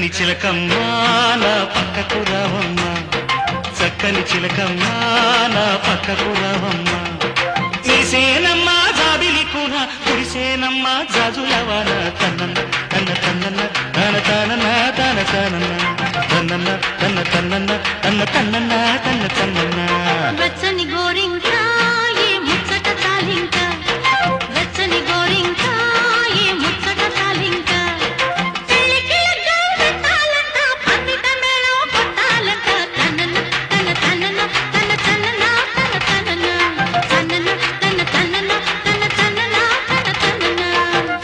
చక్కని చిలకమ్మా నా పక్కకు రావమ్మా చక్కని చిలకమ్మా నా పక్కకు రావమ్మా నీసేనమ్మా జాబిలి కూడా కురిసేనమ్మా జాజులవాన తన్నన్న తన్న తన్నన్న తన తనన్న తన తనన్న తన్నన్న తన్న తన్నన్న తన్న తన్నన్న తన్న తన్నన్న వెచ్చని గోరింక ఏ ముచ్చట తాలింక వెచ్చని గోరింక ఏ ముచ్చట తాలింక పెళ్ళికిళ్ళ పెట్టాలంట పందిట మేళం కొట్టాలంట తనన తన తనన తన తనన తన తనన తనన తన తనన తన తనన తన తనన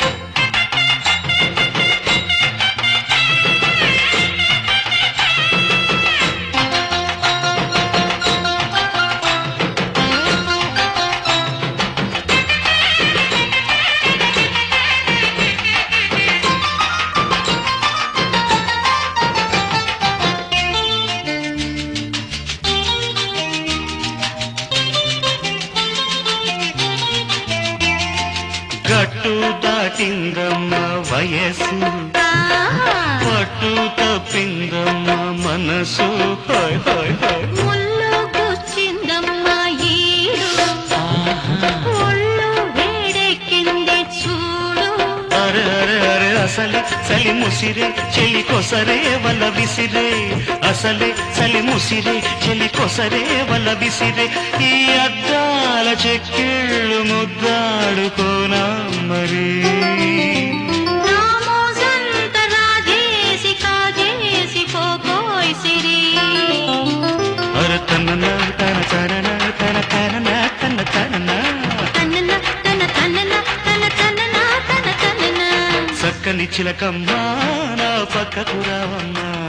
గట్టు దాటిందమ్మ వయస్సు పట్టు తప్పిందమ్మ మనసు హాయ్ హాయ్ హాయ్ ముళ్ళు గుచ్చిందమ్మా ఈడు ఒళ్ళు వేడెక్కింది చూడు అరే అరే అరే అసలే చలి ముసిరే చెలి కొసరే వల్ల విసిరే అసలే చలి ముసిరే చెలి కొసరే వల్ల విసిరే ఈ అద్దాల చెక్కిళ్ళు ముద్దాడుకోనా మరి నా మోజంత రాజేసి కాజేసి పోకోయ్ సిరి అర తన తన తన తన తన తన తన తనన తన తనన తన తనన తన తనన చక్కని చిలకమ్మా నా పక్కకు రావమ్మా